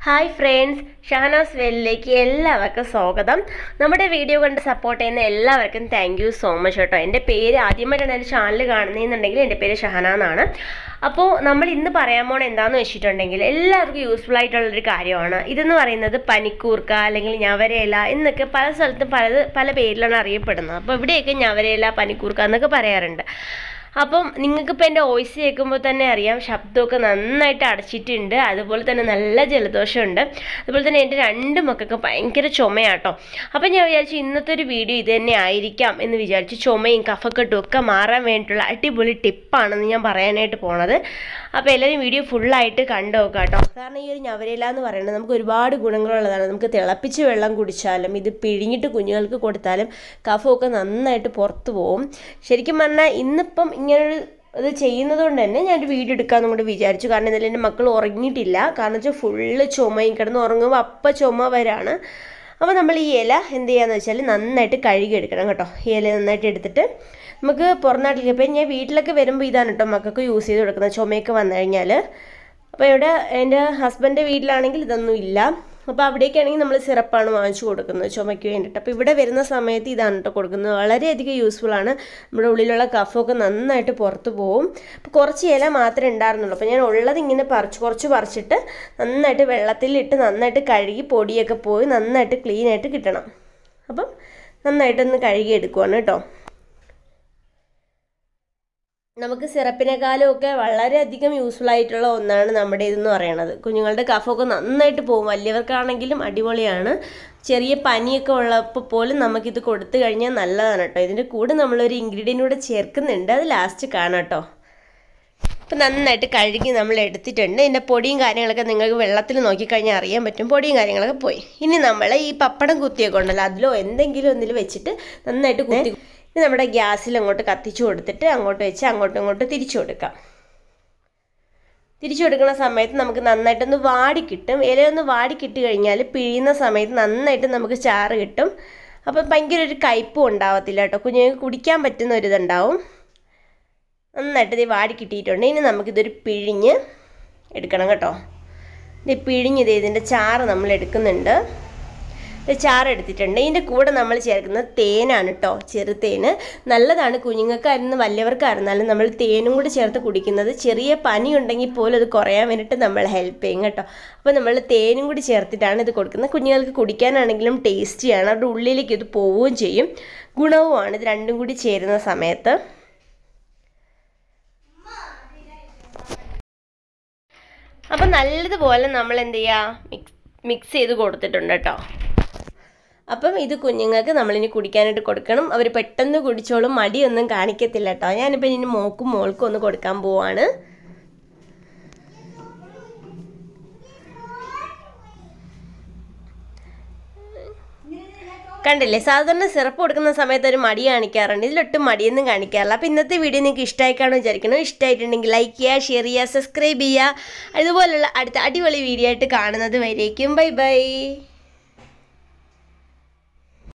hi friends Shahnaz വെല്ലിലേക്ക് എല്ലാവർക്കും സ്വാഗതം നമ്മുടെ വീഡിയോ കണ്ട് സപ്പോർട്ട് ചെയ്യുന്ന എല്ലാവർക്കും താങ്ക് യു സോ മച്ച് കേട്ടോ എൻ്റെ പേര് ആദ്യമായിട്ടാണ് എൻ്റെ ചാനൽ കാണുന്നതെന്നുണ്ടെങ്കിൽ എൻ്റെ പേര് ഷഹന എന്നാണ് അപ്പോൾ നമ്മൾ ഇന്ന് പറയാൻ പോണ എന്താണെന്ന് വെച്ചിട്ടുണ്ടെങ്കിൽ എല്ലാവർക്കും യൂസ്ഫുൾ ആയിട്ടുള്ളൊരു കാര്യമാണ് ഇതെന്ന് പറയുന്നത് പനിക്കൂർക്ക അല്ലെങ്കിൽ ഞവരയില എന്നൊക്കെ പല സ്ഥലത്തും പല പല പേരിലാണ് അറിയപ്പെടുന്നത് അപ്പോൾ ഇവിടെയൊക്കെ ഞവരയില പനിക്കൂർക്ക എന്നൊക്കെ പറയാറുണ്ട് അപ്പം നിങ്ങൾക്കിപ്പോൾ എൻ്റെ വോയിസ് കേൾക്കുമ്പോൾ തന്നെ അറിയാം ശബ്ദമൊക്കെ നന്നായിട്ട് അടച്ചിട്ടുണ്ട് അതുപോലെ തന്നെ നല്ല ജലദോഷമുണ്ട് അതുപോലെ തന്നെ എൻ്റെ രണ്ട് മക്കൾക്ക് ഭയങ്കര ചുമയാട്ടോ അപ്പം ഞാൻ വിചാരിച്ചു ഇന്നത്തെ ഒരു വീഡിയോ ഇത് തന്നെ ആയിരിക്കാം എന്ന് വിചാരിച്ചു ചുമയും കഫക്കെട്ടും ഒക്കെ മാറാൻ വേണ്ടിയിട്ടുള്ള അടിപൊളി ടിപ്പാണെന്ന് ഞാൻ പറയാനായിട്ട് പോണത് അപ്പോൾ എല്ലാവരും വീഡിയോ ഫുള്ളായിട്ട് കണ്ടു നോക്കാം കേട്ടോ കാരണം ഈ ഒരു ഞവരയില എന്ന് പറയുന്നത് നമുക്ക് ഒരുപാട് ഗുണങ്ങളുള്ളതാണ് നമുക്ക് തിളപ്പിച്ച് വെള്ളം കുടിച്ചാലും ഇത് പിഴിഞ്ഞിട്ട് കുഞ്ഞുങ്ങൾക്ക് കൊടുത്താലും കഫമൊക്കെ നന്നായിട്ട് പുറത്ത് പോകും ശരിക്കും പറഞ്ഞാൽ ഇന്നിപ്പം ഇങ്ങനൊരു ഇത് ചെയ്യുന്നത് കൊണ്ട് തന്നെ ഞാനൊരു വീഡിയോ എടുക്കാമെന്നും കൂടി വിചാരിച്ചു കാരണം ഇതിൽ എൻ്റെ മക്കൾ ഉറങ്ങിയിട്ടില്ല കാരണം വെച്ചാൽ ഫുള്ള് ചുമയും കിടന്ന് ഉറങ്ങുമ്പോൾ അപ്പം ചുമ വരാണ് അപ്പോൾ നമ്മൾ ഈ ഇല എന്ത് ചെയ്യാന്ന് വെച്ചാൽ നന്നായിട്ട് കഴുകി എടുക്കണം കേട്ടോ ഈ ഇല നന്നായിട്ട് എടുത്തിട്ട് നമുക്ക് പുറം നാട്ടിലേക്ക് ഇപ്പം ഞാൻ വീട്ടിലൊക്കെ വരുമ്പോൾ ഇതാണ് കേട്ടോ മക്കൾക്ക് യൂസ് ചെയ്ത് കൊടുക്കുന്നത് ചുമയൊക്കെ വന്നു കഴിഞ്ഞാൽ അപ്പോൾ ഇവിടെ എൻ്റെ ഹസ്ബൻഡിൻ്റെ വീട്ടിലാണെങ്കിൽ ഇതൊന്നും ഇല്ല അപ്പോൾ അവിടേക്കാണെങ്കിൽ നമ്മൾ സിറപ്പാണ് വാങ്ങിച്ചു കൊടുക്കുന്നത് ചുമയ്ക്ക് വേണ്ടിയിട്ട് അപ്പോൾ ഇവിടെ വരുന്ന സമയത്ത് ഇതാണ് കേട്ടോ കൊടുക്കുന്നത് വളരെയധികം യൂസ്ഫുൾ ആണ് നമ്മുടെ ഉള്ളിലുള്ള കഫമൊക്കെ നന്നായിട്ട് പുറത്ത് പോകും അപ്പോൾ കുറച്ച് ഇല മാത്രമേ ഉണ്ടായിരുന്നുള്ളൂ അപ്പോൾ ഞാൻ ഉള്ളത് ഇങ്ങനെ പറിച്ച് കുറച്ച് പറിച്ചിട്ട് നന്നായിട്ട് വെള്ളത്തിലിട്ട് നന്നായിട്ട് കഴുകി പൊടിയൊക്കെ പോയി നന്നായിട്ട് ക്ലീൻ ആയിട്ട് കിട്ടണം അപ്പം നന്നായിട്ടൊന്ന് കഴുകി എടുക്കുവാണ് കേട്ടോ നമുക്ക് സിറപ്പിനെക്കാളും ഒക്കെ വളരെയധികം യൂസ്ഫുൾ ആയിട്ടുള്ള ഒന്നാണ് നമ്മുടെ ഇതെന്ന് പറയണത് കുഞ്ഞുങ്ങളുടെ കഫമൊക്കെ നന്നായിട്ട് പോകും വലിയവർക്കാണെങ്കിലും അടിപൊളിയാണ് ചെറിയ പനിയൊക്കെ ഉള്ളപ്പോൾ പോലും നമുക്കിത് കൊടുത്തു കഴിഞ്ഞാൽ നല്ലതാണ് കേട്ടോ ഇതിൻ്റെ കൂടെ നമ്മളൊരു ഇൻഗ്രീഡിയൻ്റ് കൂടെ ചേർക്കുന്നുണ്ട് അത് ലാസ്റ്റ് കാണാം കേട്ടോ ഇപ്പം നന്നായിട്ട് കഴുകി നമ്മൾ എടുത്തിട്ടുണ്ട് ഇതിൻ്റെ പൊടിയും കാര്യങ്ങളൊക്കെ നിങ്ങൾക്ക് വെള്ളത്തിൽ നോക്കിക്കഴിഞ്ഞാൽ അറിയാൻ പറ്റും പൊടിയും കാര്യങ്ങളൊക്കെ പോയി ഇനി നമ്മൾ ഈ പപ്പടം കുത്തിയൊക്കെ ഉണ്ടല്ലോ അതിലോ എന്തെങ്കിലും ഒന്നിൽ വെച്ചിട്ട് നന്നായിട്ട് കുത്തി ഇത് നമ്മുടെ ഗ്യാസിൽ അങ്ങോട്ട് കത്തിച്ചു കൊടുത്തിട്ട് അങ്ങോട്ട് വെച്ച് അങ്ങോട്ടും ഇങ്ങോട്ടും തിരിച്ചു കൊടുക്കാം തിരിച്ചു കൊടുക്കുന്ന സമയത്ത് നമുക്ക് നന്നായിട്ടൊന്ന് വാടി കിട്ടും ഇലയൊന്ന് വാടി കിട്ടി കഴിഞ്ഞാൽ പിഴിയുന്ന സമയത്ത് നന്നായിട്ട് നമുക്ക് ചാറ് കിട്ടും അപ്പം ഭയങ്കര ഒരു കയ്പും ഉണ്ടാവത്തില്ല കേട്ടോ കുഞ്ഞുങ്ങൾക്ക് കുടിക്കാൻ പറ്റുന്ന ഒരു ഇതുണ്ടാവും നന്നായിട്ട് ഇത് വാടി കിട്ടിയിട്ടുണ്ട് ഇനി നമുക്കിതൊരു പിഴിഞ്ഞ് എടുക്കണം കേട്ടോ ഇത് പിഴിഞ്ഞ് ഇത് ഇതിൻ്റെ ചാറ് നമ്മൾ എടുക്കുന്നുണ്ട് ചാറ് എടുത്തിട്ടുണ്ട് ഇതിൻ്റെ കൂടെ നമ്മൾ ചേർക്കുന്നത് തേനാണ് കേട്ടോ ചെറുതേന് നല്ലതാണ് കുഞ്ഞുങ്ങൾക്കായിരുന്നു വലിയവർക്കായിരുന്നാലും നമ്മൾ തേനും കൂടി ചേർത്ത് കുടിക്കുന്നത് ചെറിയ പനി ഉണ്ടെങ്കിൽ പോലും അത് കുറയാൻ വേണ്ടിയിട്ട് നമ്മൾ ഹെൽപ്പ് ചെയ്യും കേട്ടോ അപ്പോൾ നമ്മൾ തേനും കൂടി ചേർത്തിട്ടാണ് ഇത് കൊടുക്കുന്നത് കുഞ്ഞുങ്ങൾക്ക് കുടിക്കാനാണെങ്കിലും ടേസ്റ്റിയാണ് അവരുടെ ഉള്ളിലേക്ക് ഇത് പോവുകയും ചെയ്യും ഗുണവുമാണ് ഇത് രണ്ടും കൂടി ചേരുന്ന സമയത്ത് അപ്പം നല്ലതുപോലെ നമ്മൾ എന്ത് ചെയ്യുക മിക്സ് മിക്സ് ചെയ്ത് കൊടുത്തിട്ടുണ്ട് കേട്ടോ അപ്പം ഇത് കുഞ്ഞുങ്ങൾക്ക് നമ്മളിനി കുടിക്കാനായിട്ട് കൊടുക്കണം അവർ പെട്ടെന്ന് കുടിച്ചോളും മടിയൊന്നും കാണിക്കത്തില്ല കേട്ടോ ഞാനിപ്പോൾ ഇനി മോക്കും മോൾക്കും ഒന്ന് കൊടുക്കാൻ പോവാണ് കണ്ടില്ലേ സാധാരണ സിറപ്പ് കൊടുക്കുന്ന സമയത്ത് ഒരു മടി കാണിക്കാറുണ്ട് ഇതിലൊട്ടും മടിയൊന്നും കാണിക്കാറില്ല അപ്പോൾ ഇന്നത്തെ വീഡിയോ നിങ്ങൾക്ക് ഇഷ്ടമായി കാണുമെന്ന് വിചാരിക്കണം ഇഷ്ടമായിട്ടുണ്ടെങ്കിൽ ലൈക്ക് ചെയ്യുക ഷെയർ ചെയ്യുക സബ്സ്ക്രൈബ് ചെയ്യുക അതുപോലുള്ള അടുത്ത അടിപൊളി വീഡിയോ ആയിട്ട് കാണുന്നത് വരേക്കും ബൈ ബൈ